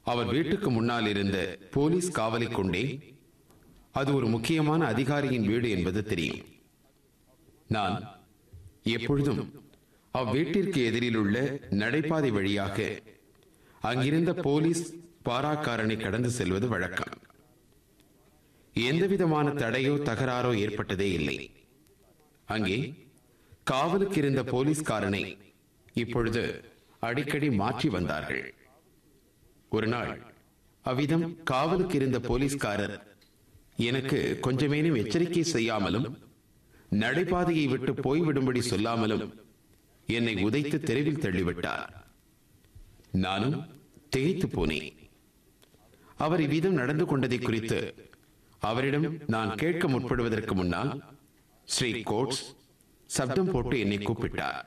அவர் வீட்டுக்கு முன்னால் இருந்த போலீஸ் காவலை கொண்டே அது ஒரு முக்கியமான அதிகாரியின் வீடு என்பது தெரியும் நான் எப்பொழுதும் அவ்வீட்டிற்கு எதிரில் உள்ள நடைபாதை வழியாக அங்கிருந்த போலீஸ் பாராக்காரனை கடந்து செல்வது வழக்கம் எந்தவிதமான தடையோ தகராறோ ஏற்பட்டதே இல்லை அங்கே காவலுக்கு இருந்த போலீஸ்காரனை இப்பொழுது அடிக்கடி மாற்றி வந்தார்கள் ஒரு நாள் அவ்விதம் காவலுக்கு இருந்த போலீஸ்காரர் எனக்கு கொஞ்சமேனும் எச்சரிக்கை செய்யாமலும் நடைபாதையை விட்டு போய்விடும்படி சொல்லாமலும் என்னை உதைத்து தெருவில் தள்ளிவிட்டார் நானும் திகைத்து போனேன் அவர் இவ்விதம் நடந்து கொண்டதை குறித்து அவரிடம் நான் கேட்க முற்படுவதற்கு முன்னால் ஸ்ரீ கோட்ஸ் சப்தம் போட்டு என்னை கூப்பிட்டார்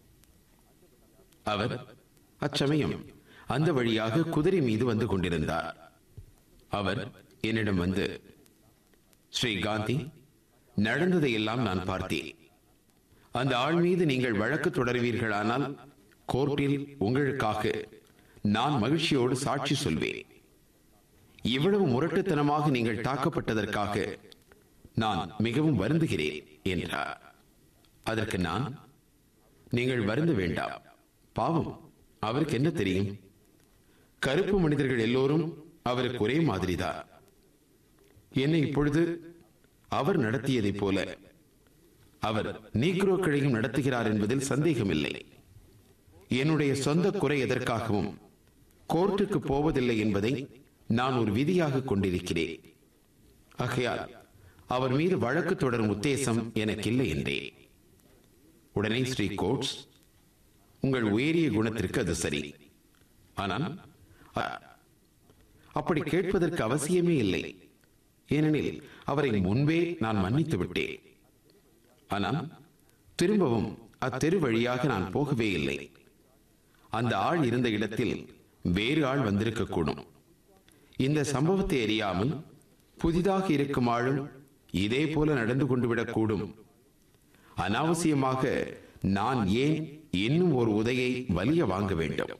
அவர் அச்சமயம் அந்த வழியாக குதிரை மீது வந்து கொண்டிருந்தார் அவர் என்னிடம் வந்து ஸ்ரீ காந்தி நடந்ததையெல்லாம் நான் பார்த்தேன் அந்த ஆள் மீது நீங்கள் வழக்கு தொடருவீர்களானால் கோர்ட்டில் உங்களுக்காக நான் மகிழ்ச்சியோடு சாட்சி சொல்வேன் இவ்வளவு முரட்டுத்தனமாக நீங்கள் தாக்கப்பட்டதற்காக நான் மிகவும் வருந்துகிறேன் என்றார் அதற்கு நான் நீங்கள் வருந்த வேண்டாம் பாவம் அவருக்கு என்ன தெரியும் கருப்பு மனிதர்கள் எல்லோரும் அவருக்கு ஒரே மாதிரிதான் என்னை இப்பொழுது அவர் நடத்தியதைப் போல அவர் நீக்ரோக்களையும் நடத்துகிறார் என்பதில் சந்தேகமில்லை என்னுடைய சொந்த குறை எதற்காகவும் கோர்ட்டுக்கு போவதில்லை என்பதை நான் ஒரு விதியாக கொண்டிருக்கிறேன் ஆகையால் அவர் மீது வழக்கு தொடரும் உத்தேசம் எனக்கில்லை என்றே உடனே ஸ்ரீ கோட்ஸ் உங்கள் உயரிய குணத்திற்கு அது சரி ஆனால் அ- அப்படி கேட்பதற்கு அவசியமே இல்லை ஏனெனில் அவரை முன்பே நான் மன்னித்து விட்டேன் ஆனால் திரும்பவும் அத்தெரு வழியாக நான் போகவே இல்லை அந்த ஆள் இருந்த இடத்தில் வேறு ஆள் வந்திருக்கக்கூடும் இந்த சம்பவத்தை அறியாமல் புதிதாக இருக்கும் ஆளும் இதே போல நடந்து கொண்டு விடக்கூடும் அனாவசியமாக நான் ஏன் இன்னும் ஒரு உதையை வலிய வாங்க வேண்டும்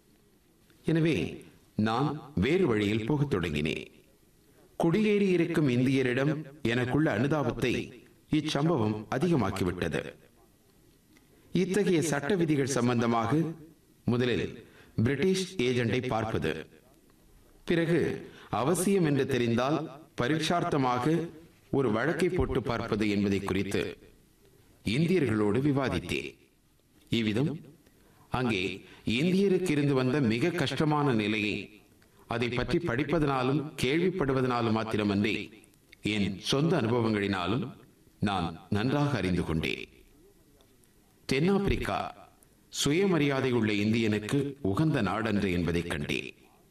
எனவே நான் வேறு வழியில் போகத் தொடங்கினேன் குடியேறி இருக்கும் இந்தியரிடம் எனக்குள்ள அனுதாபத்தை இச்சம்பவம் அதிகமாக்கிவிட்டது இத்தகைய சட்ட விதிகள் சம்பந்தமாக முதலில் பிரிட்டிஷ் ஏஜெண்டை பார்ப்பது பிறகு அவசியம் என்று தெரிந்தால் பரீட்சார்த்தமாக ஒரு வழக்கை போட்டு பார்ப்பது என்பதை குறித்து இந்தியர்களோடு விவாதித்தேன் இவ்விதம் அங்கே இந்தியருக்கு இருந்து வந்த மிக கஷ்டமான நிலையை அதை பற்றி படிப்பதனாலும் கேள்விப்படுவதனாலும் மாத்திரமன்றி என் சொந்த அனுபவங்களினாலும் நான் நன்றாக அறிந்து கொண்டேன் தென்னாப்பிரிக்கா சுயமரியாதை உள்ள இந்தியனுக்கு உகந்த நாடன்று என்பதைக் கண்டேன்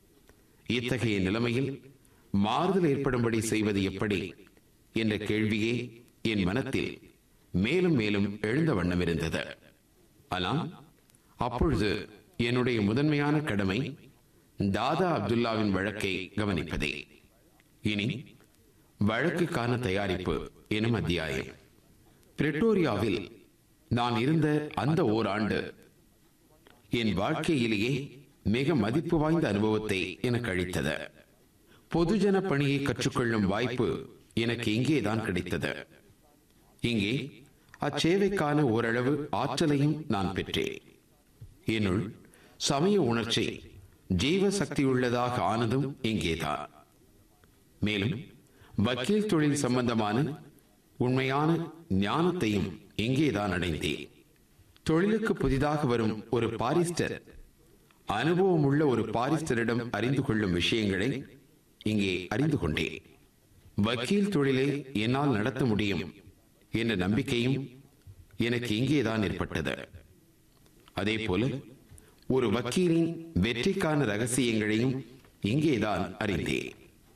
இத்தகைய நிலைமையில் மாறுதல் ஏற்படும்படி செய்வது எப்படி என்ற கேள்வியே என் மனத்தில் மேலும் மேலும் எழுந்த வண்ணம் இருந்தது ஆனால் அப்பொழுது என்னுடைய முதன்மையான கடமை தாதா அப்துல்லாவின் வழக்கை கவனிப்பதே இனி வழக்குக்கான தயாரிப்பு எனும் அத்தியாயம் பிரிட்டோரியாவில் நான் இருந்த அந்த ஓராண்டு என் வாழ்க்கையிலேயே மிக மதிப்பு வாய்ந்த அனுபவத்தை எனக்கு அளித்தது பொதுஜன பணியை கற்றுக்கொள்ளும் வாய்ப்பு எனக்கு இங்கேதான் கிடைத்தது இங்கே அச்சேவைக்கான ஓரளவு ஆற்றலையும் நான் பெற்றேன் என்னுள் சமய உணர்ச்சி ஜீவ சக்தி உள்ளதாக ஆனதும் இங்கேதான் மேலும் வக்கீல் தொழில் சம்பந்தமான உண்மையான ஞானத்தையும் இங்கேதான் அடைந்தேன் தொழிலுக்கு புதிதாக வரும் ஒரு பாரிஸ்டர் அனுபவமுள்ள ஒரு பாரிஸ்டரிடம் அறிந்து கொள்ளும் விஷயங்களை இங்கே அறிந்து கொண்டேன் வக்கீல் தொழிலை என்னால் நடத்த முடியும் என்ற நம்பிக்கையும் எனக்கு இங்கேதான் ஏற்பட்டது அதே போல ஒரு வக்கீலின் வெற்றிக்கான ரகசியங்களையும் இங்கேதான் அறிந்தேன்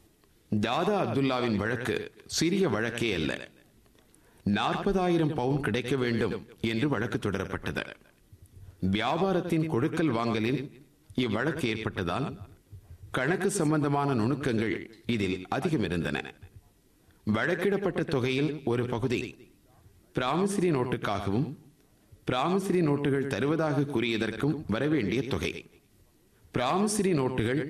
தாதா அப்துல்லாவின் வழக்கு சிறிய வழக்கே அல்ல நாற்பதாயிரம் பவுன் கிடைக்க வேண்டும் என்று வழக்கு தொடரப்பட்டது வியாபாரத்தின் கொடுக்கல் வாங்கலில் இவ்வழக்கு ஏற்பட்டதால் கணக்கு சம்பந்தமான நுணுக்கங்கள் இதில் அதிகம் இருந்தன வழக்கிடப்பட்ட தொகையில் ஒரு பகுதி பிராமிசரி நோட்டுக்காகவும் பிராமிசரி நோட்டுகள் தருவதாக கூறியதற்கும் வரவேண்டிய தொகை பிராமிசரி நோட்டுகள்